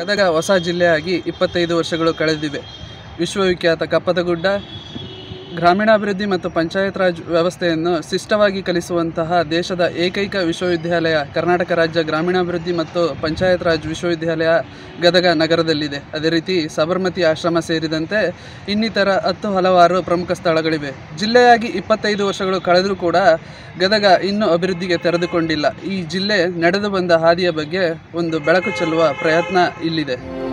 ಗದಗ ಹೊಸ ಜಿಲ್ಲೆಯಾಗಿ ಇಪ್ಪತ್ತೈದು ವರ್ಷಗಳು ಕಳೆದಿವೆ ವಿಶ್ವವಿಖ್ಯಾತ ಕಪ್ಪತಗುಡ್ಡ ಗ್ರಾಮೀಣಾಭಿವೃದ್ಧಿ ಮತ್ತು ಪಂಚಾಯತ್ ರಾಜ್ ವ್ಯವಸ್ಥೆಯನ್ನು ಶಿಷ್ಟವಾಗಿ ಕಲಿಸುವಂತಹ ದೇಶದ ಏಕೈಕ ವಿಶ್ವವಿದ್ಯಾಲಯ ಕರ್ನಾಟಕ ರಾಜ್ಯ ಗ್ರಾಮೀಣಾಭಿವೃದ್ಧಿ ಮತ್ತು ಪಂಚಾಯತ್ ರಾಜ್ ವಿಶ್ವವಿದ್ಯಾಲಯ ಗದಗ ನಗರದಲ್ಲಿದೆ ಅದೇ ರೀತಿ ಸಬರ್ಮತಿ ಆಶ್ರಮ ಸೇರಿದಂತೆ ಇನ್ನಿತರ ಹತ್ತು ಹಲವಾರು ಪ್ರಮುಖ ಸ್ಥಳಗಳಿವೆ ಜಿಲ್ಲೆಯಾಗಿ ಇಪ್ಪತ್ತೈದು ವರ್ಷಗಳು ಕಳೆದರೂ ಕೂಡ ಗದಗ ಇನ್ನೂ ಅಭಿವೃದ್ಧಿಗೆ ತೆರೆದುಕೊಂಡಿಲ್ಲ ಈ ಜಿಲ್ಲೆ ನಡೆದು ಬಂದ ಹಾದಿಯ ಬಗ್ಗೆ ಒಂದು ಬೆಳಕು ಚೆಲ್ಲುವ ಪ್ರಯತ್ನ ಇಲ್ಲಿದೆ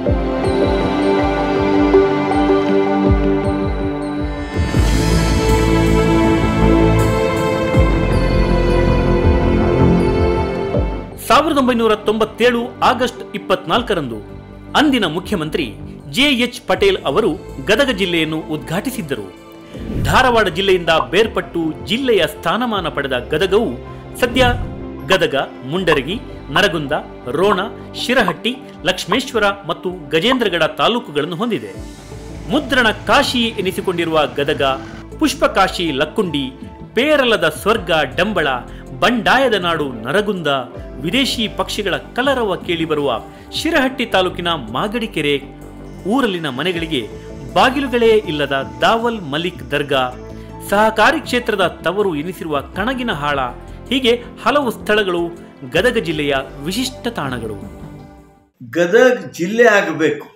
ಸಾವಿರದ ಒಂಬೈನೂರ ತೊಂಬತ್ತೇಳು ಆಗಸ್ಟ್ ಇಪ್ಪತ್ನಾಲ್ಕರಂದು ಅಂದಿನ ಮುಖ್ಯಮಂತ್ರಿ ಜೆಎಚ್ ಪಟೇಲ್ ಅವರು ಗದಗ ಜಿಲ್ಲೆಯನ್ನು ಉದ್ಘಾಟಿಸಿದ್ದರು ಧಾರವಾಡ ಜಿಲ್ಲೆಯಿಂದ ಬೇರ್ಪಟ್ಟು ಜಿಲ್ಲೆಯ ಸ್ಥಾನಮಾನ ಪಡೆದ ಗದಗವು ಸದ್ಯ ಗದಗ ಮುಂಡರಗಿ ನರಗುಂದ ರೋಣ ಶಿರಹಟ್ಟಿ ಲಕ್ಷ್ಮೇಶ್ವರ ಮತ್ತು ಗಜೇಂದ್ರಗಡ ತಾಲೂಕುಗಳನ್ನು ಹೊಂದಿದೆ ಮುದ್ರಣ ಕಾಶಿ ಎನಿಸಿಕೊಂಡಿರುವ ಗದಗ ಪುಷ್ಪಕಾಶಿ ಲಕ್ಕುಂಡಿ ಪೇರಲದ ಸ್ವರ್ಗ ಡಂಬಳ ಬಂಡಾಯದ ನಾಡು ನರಗುಂದ ವಿದೇಶಿ ಪಕ್ಷಿಗಳ ಕಲರವ ಕೇಳಿಬರುವ ಶಿರಹಟ್ಟಿ ತಾಲೂಕಿನ ಮಾಗಡಿಕೆರೆ ಊರಲ್ಲಿನ ಮನೆಗಳಿಗೆ ಬಾಗಿಲುಗಳೇ ಇಲ್ಲದ ದಾವಲ್ ಮಲಿಕ್ ದರ್ಗಾ ಸಹಕಾರಿ ಕ್ಷೇತ್ರದ ತವರು ಎನಿಸಿರುವ ಕಣಗಿನ ಹಾಳ ಹೀಗೆ ಹಲವು ಸ್ಥಳಗಳು ಗದಗ ಜಿಲ್ಲೆಯ ವಿಶಿಷ್ಟ ತಾಣಗಳು ಗದಗ್ ಜಿಲ್ಲೆ ಆಗಬೇಕು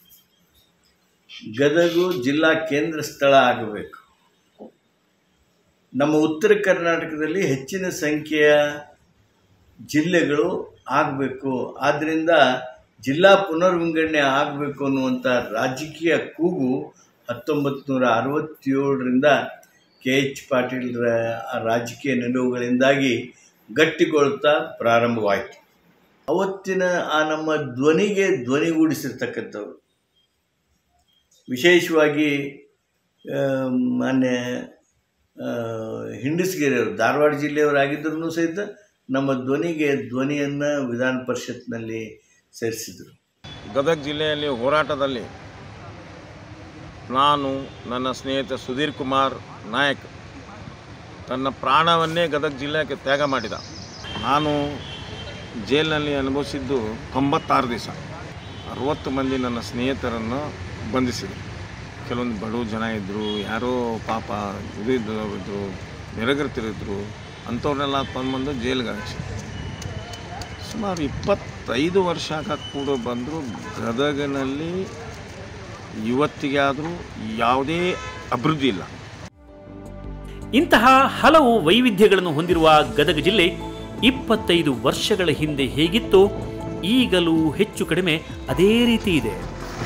ಗದಗು ಜಿಲ್ಲಾ ಕೇಂದ್ರ ಸ್ಥಳ ಆಗಬೇಕು ನಮ್ಮ ಉತ್ತರ ಕರ್ನಾಟಕದಲ್ಲಿ ಹೆಚ್ಚಿನ ಸಂಖ್ಯೆಯ ಜಿಲ್ಲೆಗಳು ಆಗಬೇಕು ಆದ್ದರಿಂದ ಜಿಲ್ಲಾ ಪುನರ್ವಿಂಗಡಣೆ ಆಗಬೇಕು ಅನ್ನುವಂಥ ರಾಜಕೀಯ ಕೂಗು ಹತ್ತೊಂಬತ್ತು ನೂರ ಅರವತ್ತೇಳರಿಂದ ಕೆ ಎಚ್ ಪಾಟೀಲ್ರ ಆ ರಾಜಕೀಯ ನಿಲುವುಗಳಿಂದಾಗಿ ಗಟ್ಟಿಗೊಳ್ತಾ ಪ್ರಾರಂಭವಾಯಿತು ಅವತ್ತಿನ ಆ ನಮ್ಮ ಧ್ವನಿಗೆ ಧ್ವನಿಗೂಡಿಸಿರ್ತಕ್ಕಂಥವ್ರು ವಿಶೇಷವಾಗಿ ಆ, ಮಾನ್ಯ ಆ, ಹಿಂಡಸ್ಗಿರಿಯವರು ಧಾರವಾಡ ಜಿಲ್ಲೆಯವರಾಗಿದ್ದರೂ ಸಹಿತ ನಮ್ಮ ಧ್ವನಿಗೆ ಧ್ವನಿಯನ್ನು ವಿಧಾನ ಪರಿಷತ್ನಲ್ಲಿ ಸೇರಿಸಿದರು ಗದಗ ಜಿಲ್ಲೆಯಲ್ಲಿ ಹೋರಾಟದಲ್ಲಿ ನಾನು ನನ್ನ ಸ್ನೇಹಿತ ಸುಧೀರ್ ಕುಮಾರ್ ನಾಯಕ್ ತನ್ನ ಪ್ರಾಣವನ್ನೇ ಗದಗ ಜಿಲ್ಲೆಗೆ ತ್ಯಾಗ ಮಾಡಿದ ನಾನು ಜೈಲಿನಲ್ಲಿ ಅನುಭವಿಸಿದ್ದು ತೊಂಬತ್ತಾರು ದಿವಸ ಅರವತ್ತು ಮಂದಿ ನನ್ನ ಸ್ನೇಹಿತರನ್ನು ಬಂಧಿಸಿದೆ ಕೆಲವೊಂದು ಬಡವ ಜನ ಇದ್ದರು ಯಾರೋ ಪಾಪ ಇದು ಇದ್ದವ್ರು ಇದ್ದರು ನೆರಗರ್ತಿರಿದ್ರು ಅಂಥವ್ರನ್ನೆಲ್ಲ ತಂದು ಜೈಲಿಗೆ ಹಾಕಿಸಿದ್ರು ಸುಮಾರು ಇಪ್ಪತ್ತೈದು ವರ್ಷ ಕೂಡ ಬಂದರೂ ಗದಗಿನಲ್ಲಿ ಇವತ್ತಿಗೆ ಆದರೂ ಯಾವುದೇ ಅಭಿವೃದ್ಧಿ ಇಲ್ಲ ಇಂತಹ ಹಲವು ವೈವಿಧ್ಯಗಳನ್ನು ಹೊಂದಿರುವ ಗದಗ ಜಿಲ್ಲೆ ಇಪ್ಪತ್ತೈದು ವರ್ಷಗಳ ಹಿಂದೆ ಹೇಗಿತ್ತೋ ಈಗಲೂ ಹೆಚ್ಚು ಕಡಿಮೆ ಅದೇ ರೀತಿ ಇದೆ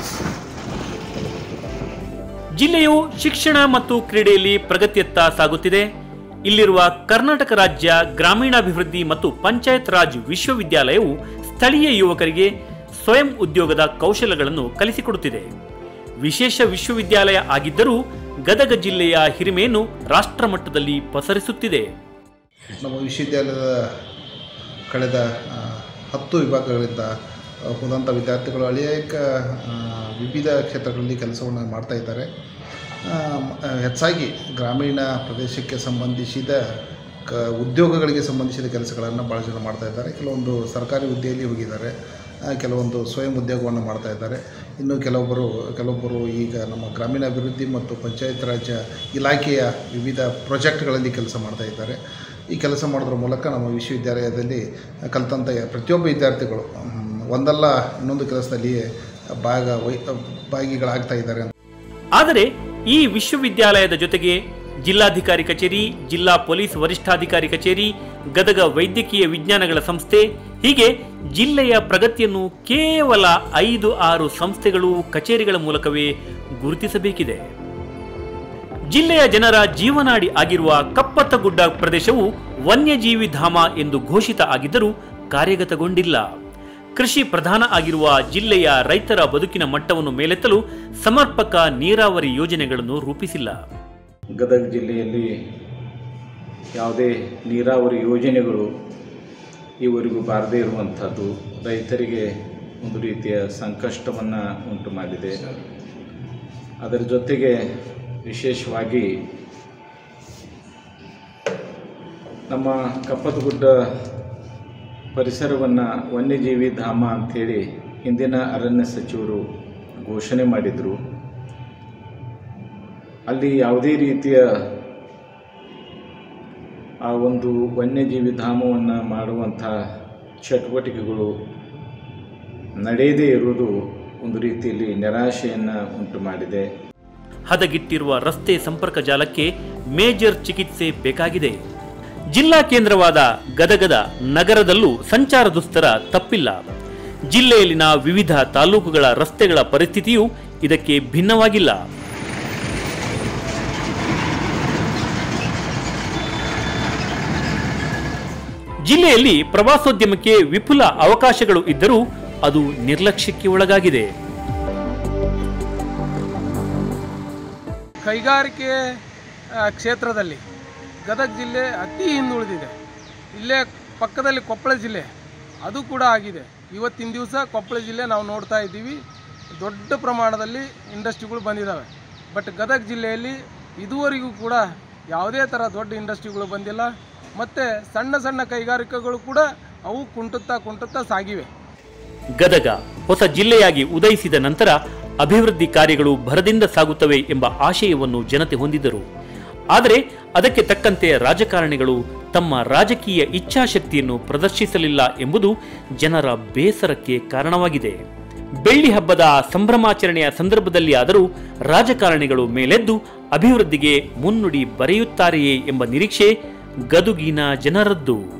ಜಿಲ್ಲೆಯು ಶಿಕ್ಷಣ ಮತ್ತು ಕ್ರೀಡೆಯಲ್ಲಿ ಪ್ರಗತಿಯತ್ತ ಸಾಗುತ್ತಿದೆ ಇಲ್ಲಿರುವ ಕರ್ನಾಟಕ ರಾಜ್ಯ ಗ್ರಾಮೀಣಾಭಿವೃದ್ಧಿ ಮತ್ತು ಪಂಚಾಯತ್ ರಾಜ್ ವಿಶ್ವವಿದ್ಯಾಲಯವು ಸ್ಥಳೀಯ ಯುವಕರಿಗೆ ಸ್ವಯಂ ಉದ್ಯೋಗದ ಕೌಶಲಗಳನ್ನು ಕಲಿಸಿಕೊಡುತ್ತಿದೆ ವಿಶೇಷ ವಿಶ್ವವಿದ್ಯಾಲಯ ಆಗಿದ್ದರೂ ಗದಗ ಜಿಲ್ಲೆಯ ಹಿರಿಮೆಯನ್ನು ರಾಷ್ಟ್ರಮಟ್ಟದಲ್ಲಿ ಪಸರಿಸುತ್ತಿದೆ ನಮ್ಮ ವಿಶ್ವವಿದ್ಯಾಲಯದ ಕಳೆದ ಆ, ಹತ್ತು ವಿಭಾಗಗಳಿಂದ ಆ, ಹೋದಂಥ ವಿದ್ಯಾರ್ಥಿಗಳು ಅನೇಕ ಆ, ವಿವಿಧ ಕ್ಷೇತ್ರಗಳಲ್ಲಿ ಕೆಲಸವನ್ನು ಮಾಡ್ತಾ ಇದ್ದಾರೆ ಆ, ಮ- ಆ, ಹೆಚ್ಚಾಗಿ ಗ್ರಾಮೀಣ ಪ್ರದೇಶಕ್ಕೆ ಸಂಬಂಧಿಸಿದ ಕ ಉದ್ಯೋಗಗಳಿಗೆ ಸಂಬಂಧಿಸಿದ ಕೆಲಸಗಳನ್ನು ಭಾಳ ಜನ ಮಾಡ್ತಾ ಇದ್ದಾರೆ ಕೆಲವೊಂದು ಸರ್ಕಾರಿ ಹುದ್ದೆಯಲ್ಲಿ ಹೋಗಿದ್ದಾರೆ ಆ, ಕೆಲವೊಂದು ಸ್ವಯಂ ಉದ್ಯೋಗವನ್ನು ಮಾಡ್ತಾ ಇದ್ದಾರೆ ಇನ್ನು ಕೆಲವೊಬ್ಬರು ಕೆಲವೊಬ್ಬರು ಈಗ ನಮ್ಮ ಗ್ರಾಮೀಣಾಭಿವೃದ್ಧಿ ಮತ್ತು ಪಂಚಾಯತ್ ರಾಜ್ ಇಲಾಖೆಯ ವಿವಿಧ ಪ್ರಾಜೆಕ್ಟ್ಗಳಲ್ಲಿ ಕೆಲಸ ಮಾಡ್ತಾ ಇದ್ದಾರೆ ಈ ಕೆಲಸ ಮಾಡೋದ್ರ ಮೂಲಕ ನಮ್ಮ ವಿಶ್ವವಿದ್ಯಾಲಯದಲ್ಲಿ ಕಲಿತಂಥ ಪ್ರತಿಯೊಬ್ಬ ವಿದ್ಯಾರ್ಥಿಗಳು ಹ್ಮ್, ಒಂದಲ್ಲ ಇನ್ನೊಂದು ಕೆಲಸದಲ್ಲಿ ಭಾಗ ವೈ ಭಾಗಿಗಳಾಗ್ತಾ ಇದ್ದಾರೆ ಅಂತ ಆದರೆ ಈ ವಿಶ್ವವಿದ್ಯಾಲಯದ ಜೊತೆಗೆ ಜಿಲ್ಲಾಧಿಕಾರಿ ಕಚೇರಿ ಜಿಲ್ಲಾ ಪೊಲೀಸ್ ವರಿಷ್ಠಾಧಿಕಾರಿ ಕಚೇರಿ ಗದಗ ವೈದ್ಯಕೀಯ ವಿಜ್ಞಾನಗಳ ಸಂಸ್ಥೆ ಹೀಗೆ ಜಿಲ್ಲೆಯ ಪ್ರಗತಿಯನ್ನು ಕೇವಲ ಐದು ಆರು ಸಂಸ್ಥೆಗಳು ಕಚೇರಿಗಳ ಮೂಲಕವೇ ಗುರುತಿಸಬೇಕಿದೆ ಜಿಲ್ಲೆಯ ಜನರ ಜೀವನಾಡಿ ಆಗಿರುವ ಕಪ್ಪತ್ತಗುಡ್ಡ ಪ್ರದೇಶವು ವನ್ಯಜೀವಿ ಧಾಮ ಎಂದು ಘೋಷಿತ ಆಗಿದ್ದರೂ ಕಾರ್ಯಗತಗೊಂಡಿಲ್ಲ ಕೃಷಿ ಪ್ರಧಾನ ಆಗಿರುವ ಜಿಲ್ಲೆಯ ರೈತರ ಬದುಕಿನ ಮಟ್ಟವನ್ನು ಮೇಲೆತ್ತಲು ಸಮರ್ಪಕ ನೀರಾವರಿ ಯೋಜನೆಗಳನ್ನು ರೂಪಿಸಿಲ್ಲ ಗದಗ ಜಿಲ್ಲೆಯಲ್ಲಿ ಯಾವುದೇ ನೀರಾವರಿ ಯೋಜನೆಗಳು ಈವರೆಗೂ ಬಾರದೇ ಇರುವಂಥದ್ದು ರೈತರಿಗೆ ಒಂದು ರೀತಿಯ ಸಂಕಷ್ಟವನ್ನು ಉಂಟು ಮಾಡಿದೆ ಅದರ ಜೊತೆಗೆ ವಿಶೇಷವಾಗಿ ನಮ್ಮ ಕಪ್ಪತಗುಡ್ಡ ಪರಿಸರವನ್ನು ವನ್ಯಜೀವಿ ಧಾಮ ಅಂಥೇಳಿ ಹಿಂದಿನ ಅರಣ್ಯ ಸಚಿವರು ಘೋಷಣೆ ಮಾಡಿದರು ಅಲ್ಲಿ ಯಾವುದೇ ರೀತಿಯ ಆ ಒಂದು ವನ್ಯಜೀವಿ ಧಾಮವನ್ನು ಮಾಡುವಂಥ ಚಟುವಟಿಕೆಗಳು ನಡೆಯದೇ ಇರುವುದು ಒಂದು ರೀತಿಯಲ್ಲಿ ನಿರಾಶೆಯನ್ನು ಉಂಟು ಮಾಡಿದೆ ಹದಗೆಟ್ಟಿರುವ ರಸ್ತೆ ಸಂಪರ್ಕ ಜಾಲಕ್ಕೆ ಮೇಜರ್ ಚಿಕಿತ್ಸೆ ಬೇಕಾಗಿದೆ ಜಿಲ್ಲಾ ಕೇಂದ್ರವಾದ ಗದಗದ ನಗರದಲ್ಲೂ ಸಂಚಾರ ದುಸ್ತರ ತಪ್ಪಿಲ್ಲ ಜಿಲ್ಲೆಯಲ್ಲಿನ ವಿವಿಧ ತಾಲೂಕುಗಳ ರಸ್ತೆಗಳ ಪರಿಸ್ಥಿತಿಯೂ ಇದಕ್ಕೆ ಭಿನ್ನವಾಗಿಲ್ಲ ಜಿಲ್ಲೆಯಲ್ಲಿ ಪ್ರವಾಸೋದ್ಯಮಕ್ಕೆ ವಿಪುಲ ಅವಕಾಶಗಳು ಇದ್ದರೂ ಅದು ನಿರ್ಲಕ್ಷ್ಯಕ್ಕೆ ಒಳಗಾಗಿದೆ ಕೈಗಾರಿಕೆ ಆ, ಕ್ಷೇತ್ರದಲ್ಲಿ ಗದಗ ಜಿಲ್ಲೆ ಅತಿ ಹಿಂದುಳಿದಿದೆ ಇಲ್ಲೇ ಪಕ್ಕದಲ್ಲಿ ಕೊಪ್ಪಳ ಜಿಲ್ಲೆ ಅದು ಕೂಡ ಆಗಿದೆ ಇವತ್ತಿನ ದಿವಸ ಕೊಪ್ಪಳ ಜಿಲ್ಲೆ ನಾವು ನೋಡ್ತಾ ಇದ್ದೀವಿ ದೊಡ್ಡ ಪ್ರಮಾಣದಲ್ಲಿ ಇಂಡಸ್ಟ್ರಿಗಳು ಬಂದಿದ್ದಾವೆ ಬಟ್ ಗದಗ ಜಿಲ್ಲೆಯಲ್ಲಿ ಇದುವರೆಗೂ ಕೂಡ ಯಾವುದೇ ಥರ ದೊಡ್ಡ ಇಂಡಸ್ಟ್ರಿಗಳು ಬಂದಿಲ್ಲ ಮತ್ತು ಸಣ್ಣ ಸಣ್ಣ ಕೈಗಾರಿಕೆಗಳು ಕೂಡ ಅವು ಕುಂಟುತ್ತಾ ಕುಂಟುತ್ತಾ ಸಾಗಿವೆ ಗದಗ ಹೊಸ ಜಿಲ್ಲೆಯಾಗಿ ಉದಯಿಸಿದ ನಂತರ ಅಭಿವೃದ್ಧಿ ಕಾರ್ಯಗಳು ಭರದಿಂದ ಸಾಗುತ್ತವೆ ಎಂಬ ಆಶಯವನ್ನು ಜನತೆ ಹೊಂದಿದ್ದರು ಆದರೆ ಅದಕ್ಕೆ ತಕ್ಕಂತೆ ರಾಜಕಾರಣಿಗಳು ತಮ್ಮ ರಾಜಕೀಯ ಇಚ್ಛಾಶಕ್ತಿಯನ್ನು ಪ್ರದರ್ಶಿಸಲಿಲ್ಲ ಎಂಬುದು ಜನರ ಬೇಸರಕ್ಕೆ ಕಾರಣವಾಗಿದೆ ಬೆಳ್ಳಿ ಹಬ್ಬದ ಸಂಭ್ರಮಾಚರಣೆಯ ಸಂದರ್ಭದಲ್ಲಿ ಆದರೂ ರಾಜಕಾರಣಿಗಳು ಮೇಲೆದ್ದು ಅಭಿವೃದ್ಧಿಗೆ ಮುನ್ನುಡಿ ಬರೆಯುತ್ತಾರೆಯೇ ಎಂಬ ನಿರೀಕ್ಷೆ ಗದುಗಿನ ಜನರದ್ದು